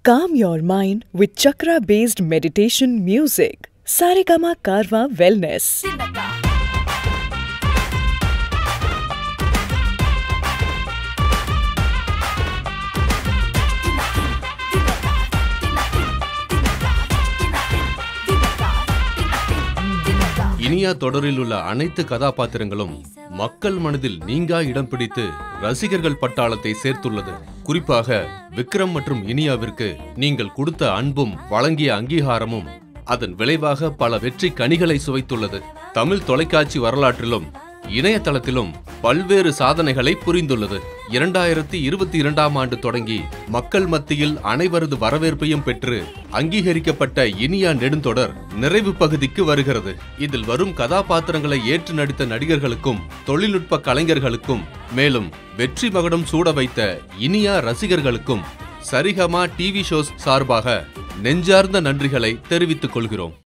Calm your mind with chakra based meditation music. Saregama Karwa Wellness. Iniya தொடரில் உள்ள அனைத்து கதாபாத்திரங்களும் மக்கள் மனதில் நீங்கா இடம் பிடித்து ரசிகர்கள் பட்டாளத்தை சேர்த்துள்ளது குறிப்பாக விக்ரம் மற்றும் இனியாவிற்கு நீங்கள் கொடுத்த அன்பும் வழங்கிய அங்கீகாரமும் அதன் விளைவாக பல வெற்றி கனிகளை சுவைத்துள்ளது தமிழ் தொலைக்காட்சி வரலாற்றிலும் இணையதளத்திலும் பல்வேறு சாதனைகளை புரிந்துள்ளது இரண்டாயிரத்தி இருபத்தி இரண்டாம் ஆண்டு தொடங்கி மக்கள் மத்தியில் அனைவரது வரவேற்பையும் பெற்று அங்கீகரிக்கப்பட்ட இனியா நெடுந்தொடர் நிறைவு பகுதிக்கு வருகிறது இதில் வரும் கதாபாத்திரங்களை ஏற்று நடித்த நடிகர்களுக்கும் தொழில்நுட்ப கலைஞர்களுக்கும் மேலும் வெற்றி மகுடம் சூட வைத்த இனியா ரசிகர்களுக்கும் சரிகமா டிவி ஷோஸ் சார்பாக நெஞ்சார்ந்த நன்றிகளை தெரிவித்துக் கொள்கிறோம்